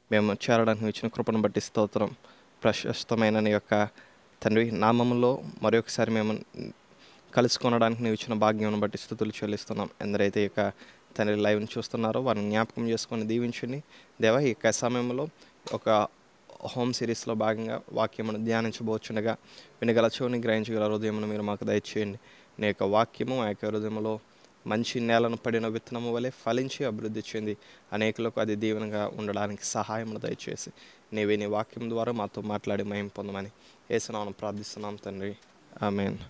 మేము చేరడానికి ఇచ్చిన కృపను బట్టి స్తోత్రం ప్రశస్తమైన నీ యొక్క తండ్రి నామములో మరొకసారి మేము కలుసుకొనడానికి నీవు ఇచ్చిన భాగ్యం బట్టి స్థుతులు చెల్లిస్తున్నాం ఎందరైతే ఈ యొక్క తండ్రి లైవ్ని చూస్తున్నారో వారిని జ్ఞాపకం చేసుకొని దీవించండి దేవ ఈ యొక్క సమయంలో ఒక హోమ్ సిరీస్లో భాగంగా వాక్యమును ధ్యానించబోచుండగా వినగల చెవుని గ్రహించగల హృదయమును మీరు మాకు దయచేయండి నీ యొక్క వాక్యము ఆ యొక్క హృదయంలో మంచి నేలను పడిన విత్తనము వలె ఫలించి అభివృద్ధి చెంది అనేకులకు అది దీవెనగా ఉండడానికి సహాయమును దయచేసి నీవే నీ వాక్యం ద్వారా మాతో మాట్లాడి మయం పొందమని ఏసునామను ప్రార్థిస్తున్నాం తండ్రి ఆమెన్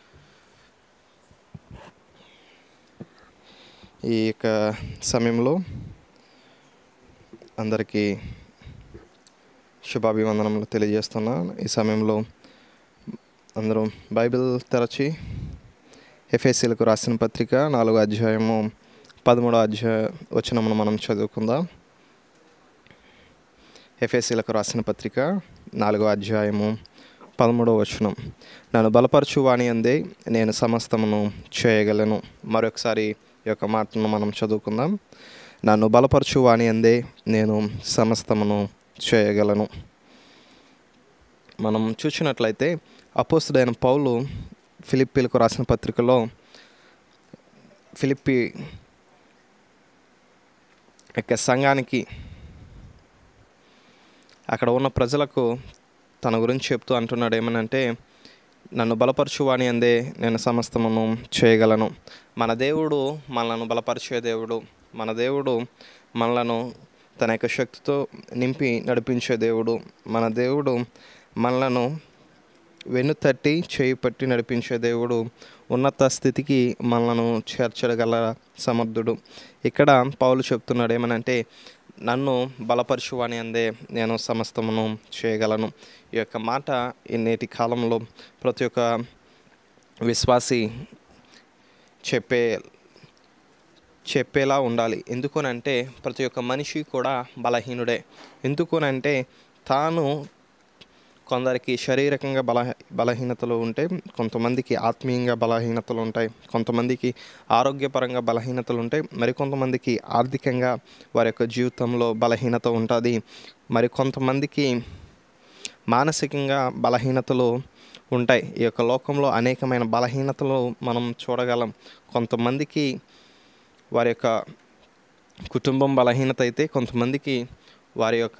ఈ యొక్క సమయంలో అందరికీ శుభాభివందనములు తెలియజేస్తున్నాను ఈ సమయంలో అందరూ బైబిల్ తెరచి ఎఫ్ఎస్సీలకు రాసిన పత్రిక నాలుగో అధ్యాయము పదమూడో అధ్యాయ వచనమును మనం చదువుకుందాం ఎఫ్ఎస్సీలకు రాసిన పత్రిక నాలుగో అధ్యాయము పదమూడో వచనం నన్ను బలపరచు వాణి అందే నేను సమస్తమును చేయగలను మరొకసారి ఈ యొక్క మాటను మనం చదువుకుందాం నన్ను బలపరచు వాణి అందే నేను సమస్తమును చేయగలను మనం చూసినట్లయితే అపోస్తుడైన పౌలు ఫిలిప్పీలకు రాసిన పత్రికలో ఫిలిప్పి యొక్క సంఘానికి అక్కడ ఉన్న ప్రజలకు తన గురించి చెప్తూ అంటున్నాడు ఏమనంటే నన్ను బలపరచువాని అందే నేను సమస్తమును చేయగలను మన దేవుడు మనలను బలపరిచే దేవుడు మన దేవుడు మనలను తన యొక్క శక్తితో నింపి నడిపించే దేవుడు మన దేవుడు మనలను వెన్నుతట్టి చేయి పట్టి నడిపించే దేవుడు ఉన్నత స్థితికి మనలను చేర్చగల సమర్థుడు ఇక్కడ పౌలు చెప్తున్నాడు ఏమనంటే నన్ను బలపరచువాని అందే నేను సమస్తమును చేయగలను ఈ యొక్క మాట ఈ నేటి కాలంలో ప్రతి ఒక్క విశ్వాసి చెప్పే చెప్పేలా ఉండాలి ఎందుకనంటే ప్రతి ఒక్క మనిషి కూడా బలహీనుడే ఎందుకనంటే తాను కొందరికి శారీరకంగా బల బలహీనతలు ఉంటే కొంతమందికి ఆత్మీయంగా బలహీనతలు ఉంటాయి కొంతమందికి ఆరోగ్యపరంగా బలహీనతలు ఉంటాయి మరికొంతమందికి ఆర్థికంగా వారి యొక్క జీవితంలో బలహీనత ఉంటుంది మరి కొంతమందికి మానసికంగా బలహీనతలు ఉంటాయి ఈ యొక్క లోకంలో అనేకమైన బలహీనతలు మనం చూడగలం కొంతమందికి వారి యొక్క కుటుంబం బలహీనత అయితే కొంతమందికి వారి యొక్క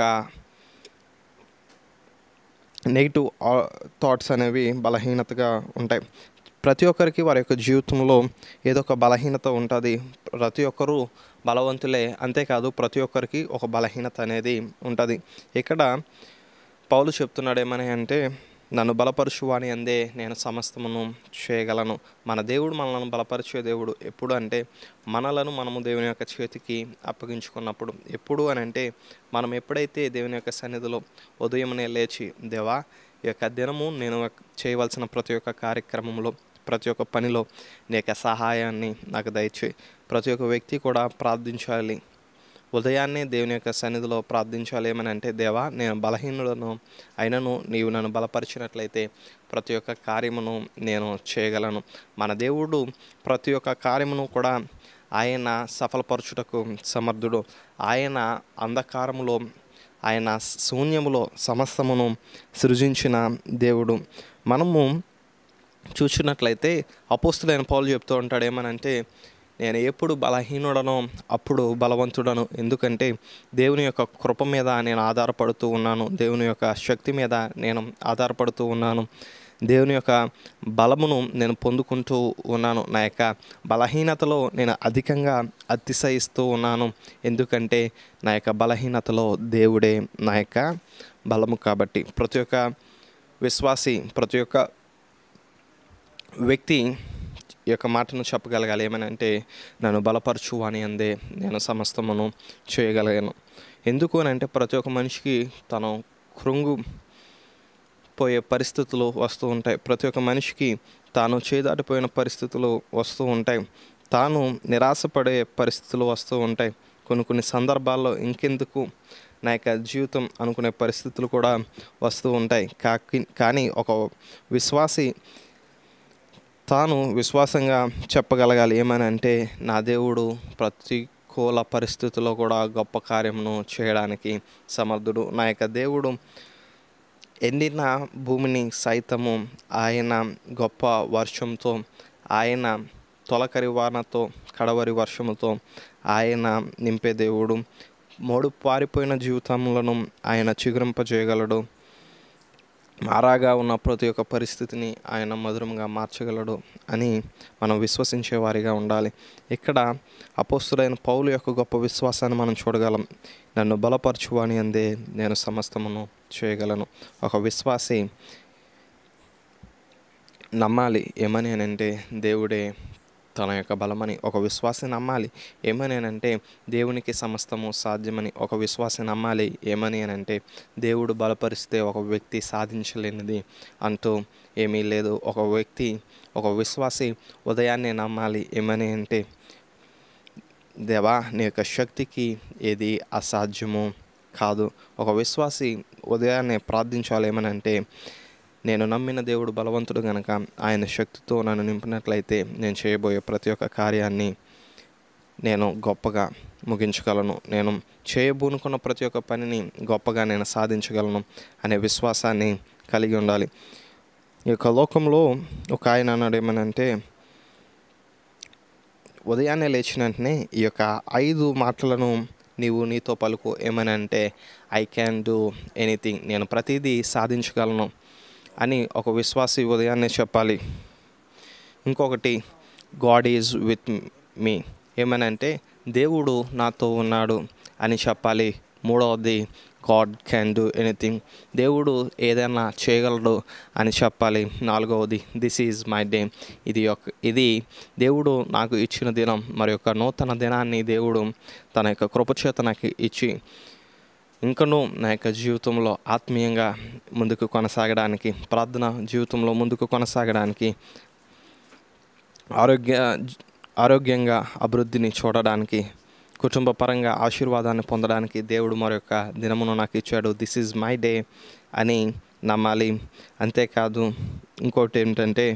నెగిటివ్ థాట్స్ అనేవి బలహీనతగా ఉంటాయి ప్రతి ఒక్కరికి వారి యొక్క జీవితంలో ఏదో ఒక బలహీనత ఉంటుంది ప్రతి ఒక్కరూ బలవంతులే అంతేకాదు ప్రతి ఒక్కరికి ఒక బలహీనత అనేది ఉంటుంది ఇక్కడ పౌలు చెప్తున్నాడు ఏమని అంటే నన్ను బలపరచువాని అందే నేను సమస్తమును చేయగలను మన దేవుడు మనల్ని బలపరిచే దేవుడు ఎప్పుడు అంటే మనలను మనము దేవుని యొక్క చేతికి అప్పగించుకున్నప్పుడు ఎప్పుడు అని అంటే మనం ఎప్పుడైతే దేవుని యొక్క సన్నిధిలో ఉదయమునే లేచి దేవా ఈ యొక్క దినము నేను చేయవలసిన ప్రతి ఒక్క కార్యక్రమంలో ప్రతి ఒక్క పనిలో నీ యొక్క సహాయాన్ని నాకు దయచేయి ప్రతి ఒక్క వ్యక్తి కూడా ప్రార్థించాలి ఉదయాన్నే దేవుని యొక్క సన్నిధిలో ప్రార్థించాలి ఏమని అంటే దేవా నేను బలహీనులను అయినను నీవు నన్ను బలపరిచినట్లయితే ప్రతి ఒక్క కార్యమును నేను చేయగలను మన దేవుడు ప్రతి ఒక్క కార్యమును కూడా ఆయన సఫలపరచుటకు సమర్థుడు ఆయన అంధకారములో ఆయన శూన్యములో సమస్తమును సృజించిన దేవుడు మనము చూసినట్లయితే అపోస్తులైన పౌలు చెప్తూ ఉంటాడు ఏమనంటే నేను ఎప్పుడు బలహీనుడనో అప్పుడు బలవంతుడను ఎందుకంటే దేవుని యొక్క కృప మీద నేను ఆధారపడుతూ ఉన్నాను దేవుని యొక్క శక్తి మీద నేను ఆధారపడుతూ ఉన్నాను దేవుని యొక్క బలమును నేను పొందుకుంటూ ఉన్నాను నా యొక్క బలహీనతలో నేను అధికంగా అతిశయిస్తూ ఉన్నాను ఎందుకంటే నా యొక్క బలహీనతలో దేవుడే నా యొక్క బలము కాబట్టి ప్రతి ఒక్క విశ్వాసి ప్రతి ఒక్క వ్యక్తి ఈ యొక్క మాటను చెప్పగలగాలి ఏమని అంటే నన్ను బలపరచు అని అందే నేను సమస్తమును చేయగలిగాను ఎందుకు అని అంటే ప్రతి ఒక్క మనిషికి తను కృంగు పోయే పరిస్థితులు వస్తూ ఉంటాయి ప్రతి ఒక్క మనిషికి తాను చేదాటిపోయిన పరిస్థితులు వస్తూ ఉంటాయి తాను నిరాశపడే పరిస్థితులు వస్తూ ఉంటాయి కొన్ని కొన్ని సందర్భాల్లో ఇంకెందుకు నా యొక్క జీవితం అనుకునే పరిస్థితులు కూడా వస్తూ ఉంటాయి కాకి కానీ ఒక విశ్వాసి తాను విశ్వాసంగా చెప్పగలగాలి ఏమని అంటే నా దేవుడు ప్రతి ప్రతికూల పరిస్థితుల్లో కూడా గొప్ప కార్యమును చేయడానికి సమర్థుడు నా యొక్క దేవుడు ఎండిన భూమిని సైతము ఆయన గొప్ప వర్షంతో ఆయన తొలకరి వానతో కడవరి వర్షముతో ఆయన నింపే దేవుడు మూడు పారిపోయిన జీవితములను ఆయన చిగురింపజేయగలడు మారాగా ఉన్న ప్రతి ఒక్క పరిస్థితిని ఆయన మధురంగా మార్చగలడు అని మనం విశ్వసించే వారిగా ఉండాలి ఇక్కడ అపోస్తుడైన పౌలు యొక్క గొప్ప విశ్వాసాన్ని మనం చూడగలం నన్ను బలపరచువాని అందే నేను సమస్తమును చేయగలను ఒక విశ్వాసి నమ్మాలి ఏమని అని అంటే దేవుడే తన యొక్క బలమని ఒక విశ్వాసి నమ్మాలి ఏమని అని అంటే దేవునికి సమస్తము సాధ్యమని ఒక విశ్వాసి నమ్మాలి ఏమని అని అంటే దేవుడు బలపరిస్తే ఒక వ్యక్తి సాధించలేనిది అంటూ ఏమీ లేదు ఒక వ్యక్తి ఒక విశ్వాసి ఉదయాన్నే నమ్మాలి ఏమని అంటే దేవా నీ యొక్క శక్తికి ఏది అసాధ్యము కాదు ఒక విశ్వాసి ఉదయాన్నే ప్రార్థించాలి ఏమని అంటే నేను నమ్మిన దేవుడు బలవంతుడు గనక ఆయన శక్తితో నన్ను నింపినట్లయితే నేను చేయబోయే ప్రతి ఒక్క కార్యాన్ని నేను గొప్పగా ముగించగలను నేను చేయబూనుకున్న ప్రతి ఒక్క పనిని గొప్పగా నేను సాధించగలను అనే విశ్వాసాన్ని కలిగి ఉండాలి ఈ యొక్క లోకంలో ఒక ఆయన అన్నాడు ఏమనంటే ఉదయాన్నే లేచిన వెంటనే ఈ యొక్క ఐదు మాటలను నీవు నీతో పలుకు ఏమని అంటే ఐ క్యాన్ డూ ఎనీథింగ్ నేను ప్రతిదీ సాధించగలను అని ఒక విశ్వాసి ఉదయాన్నే చెప్పాలి ఇంకొకటి గాడ్ ఈజ్ విత్ మీ ఏమనంటే దేవుడు నాతో ఉన్నాడు అని చెప్పాలి మూడవది గాడ్ క్యాన్ డూ ఎనీథింగ్ దేవుడు ఏదైనా చేయగలడు అని చెప్పాలి నాలుగవది దిస్ ఈజ్ మై డే ఇది ఒక ఇది దేవుడు నాకు ఇచ్చిన దినం మరి యొక్క నూతన దినాన్ని దేవుడు తన యొక్క కృపచేత నాకు ఇచ్చి ఇంకనూ నా యొక్క జీవితంలో ఆత్మీయంగా ముందుకు కొనసాగడానికి ప్రార్థన జీవితంలో ముందుకు కొనసాగడానికి ఆరోగ్య ఆరోగ్యంగా అభివృద్ధిని చూడడానికి కుటుంబ పరంగా ఆశీర్వాదాన్ని పొందడానికి దేవుడు మరొక దినమును నాకు ఇచ్చాడు దిస్ ఈజ్ మై డే అని నమ్మాలి అంతేకాదు ఇంకోటి ఏమిటంటే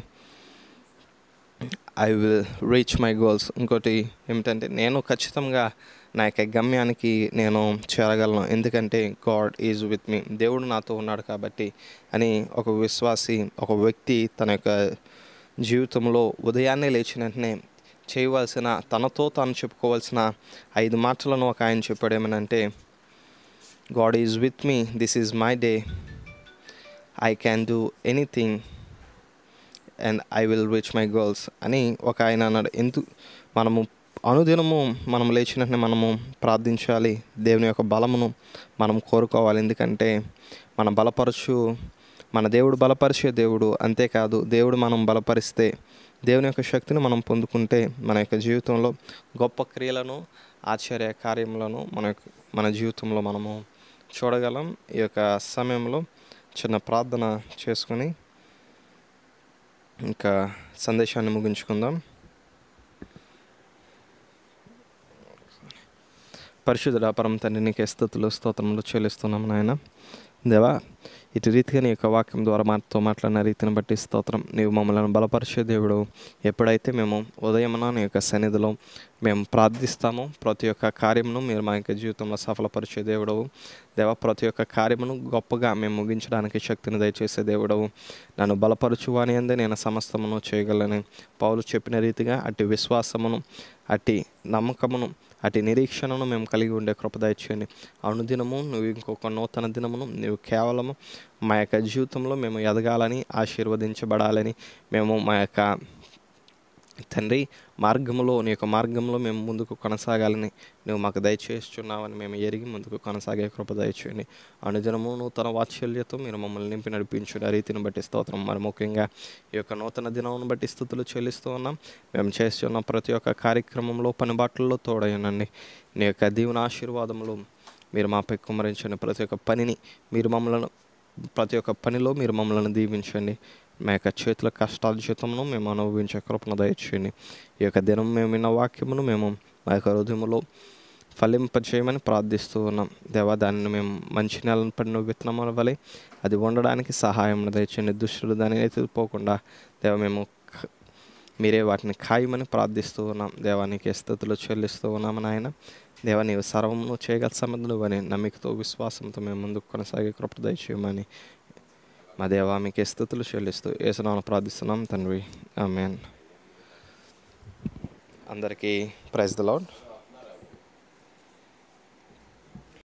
I will reach my goals ఇంకోటి ఏమిటంటే నేను ఖచ్చితంగా నా యొక్క గమ్యానికి నేను చేరగలను ఎందుకంటే గాడ్ ఈజ్ విత్ మీ దేవుడు నాతో ఉన్నాడు కాబట్టి అని ఒక విశ్వాసి ఒక వ్యక్తి తన యొక్క జీవితంలో ఉదయాన్నే లేచిన వెంటనే చేయవలసిన తనతో తాను చెప్పుకోవాల్సిన ఐదు మాటలను ఒక ఆయన చెప్పాడు ఏమనంటే God is with me this is my day I can do anything and I will reach my goals అని ఒక ఆయన అన్నాడు ఎందుకు మనము అనుదినము మనం లేచిన వెంటనే మనము ప్రార్థించాలి దేవుని యొక్క బలమును మనం కోరుకోవాలి ఎందుకంటే మన బలపరచు మన దేవుడు బలపరిచే దేవుడు అంతేకాదు దేవుడు మనం బలపరిస్తే దేవుని యొక్క శక్తిని మనం పొందుకుంటే మన యొక్క జీవితంలో గొప్ప క్రియలను ఆశ్చర్య కార్యములను మన యొక్క- మన జీవితంలో మనము చూడగలం ఈ యొక్క సమయంలో చిన్న ప్రార్థన చేసుకొని ఇంకా సందేశాన్ని ముగించుకుందాం పరిశుద్ధుడ పరమ తండ్రి నీకే స్థుతులు స్తోత్రములు చెల్లిస్తున్నాం నాయన దేవా ఇటు రీతిగా నీ యొక్క వాక్యం ద్వారా మాతో మాట్లాడిన రీతిని బట్టి స్తోత్రం నీవు మమ్మల్ని బలపరిచే దేవుడు ఎప్పుడైతే మేము ఉదయమున నీ యొక్క సన్నిధిలో మేము ప్రార్థిస్తామో ప్రతి ఒక్క కార్యమును మీరు మా యొక్క జీవితంలో సఫలపరిచే దేవుడవు దేవ ప్రతి ఒక్క కార్యమును గొప్పగా మేము ముగించడానికి శక్తిని దయచేసే దేవుడవు నన్ను బలపరచువాని అందే నేను సమస్తమును చేయగలను పౌలు చెప్పిన రీతిగా అట్టి విశ్వాసమును అట్టి నమ్మకమును అటు నిరీక్షణను మేము కలిగి ఉండే కృప దయచేయండి అనుదినము నువ్వు ఇంకొక నూతన దినమును నువ్వు కేవలము మా యొక్క జీవితంలో మేము ఎదగాలని ఆశీర్వదించబడాలని మేము మా యొక్క తండ్రి మార్గంలో నీ యొక్క మార్గంలో మేము ముందుకు కొనసాగాలని నువ్వు మాకు దయచేస్తున్నావని మేము ఎరిగి ముందుకు కొనసాగే కృప దయచేయండి అనుదినము నూతన వాత్సల్యతో మీరు మమ్మల్ని నింపి నడిపించుడు ఆ రీతిని బట్టి స్తోత్రం మరి ముఖ్యంగా ఈ యొక్క నూతన దినమును బట్టి స్థుతులు చెల్లిస్తూ ఉన్నాం మేము చేస్తున్న ప్రతి ఒక్క కార్యక్రమంలో పనిబాట్లలో తోడయ్యండి నీ యొక్క దీవెన ఆశీర్వాదములు మీరు మాపై కుమరించండి ప్రతి ఒక్క పనిని మీరు మమ్మల్ని ప్రతి ఒక్క పనిలో మీరు మమ్మల్ని దీవించండి మా యొక్క చేతుల కష్టార్జితమును మేము అనుభవించే కృపను దయచేయండి ఈ యొక్క దినం మేము విన్న వాక్యమును మేము మా యొక్క హృదయంలో ఫలింపచేయమని ప్రార్థిస్తూ ఉన్నాం దేవా దానిని మేము మంచి నెలను పడిన విత్తనం వలె అది ఉండడానికి సహాయం దయచేయండి దుష్టులు దానిని ఎత్తుపోకుండా దేవ మేము క- మీరే వాటిని ఖాయమని ప్రార్థిస్తూ ఉన్నాం దేవానికి స్థుతులు చెల్లిస్తూ ఉన్నాము నాయన దేవా నీవు సర్వము చేయగల సమర్థులు అని నమ్మికతో విశ్వాసంతో మేము ముందుకు కొనసాగే కృప దయచేయమని మా దేవా మీకే స్థుతులు చెల్లిస్తూ ఏసునామను ప్రార్థిస్తున్నాం తండ్రి ఆమెన్ అందరికీ ప్రైజ్ ద లాడ్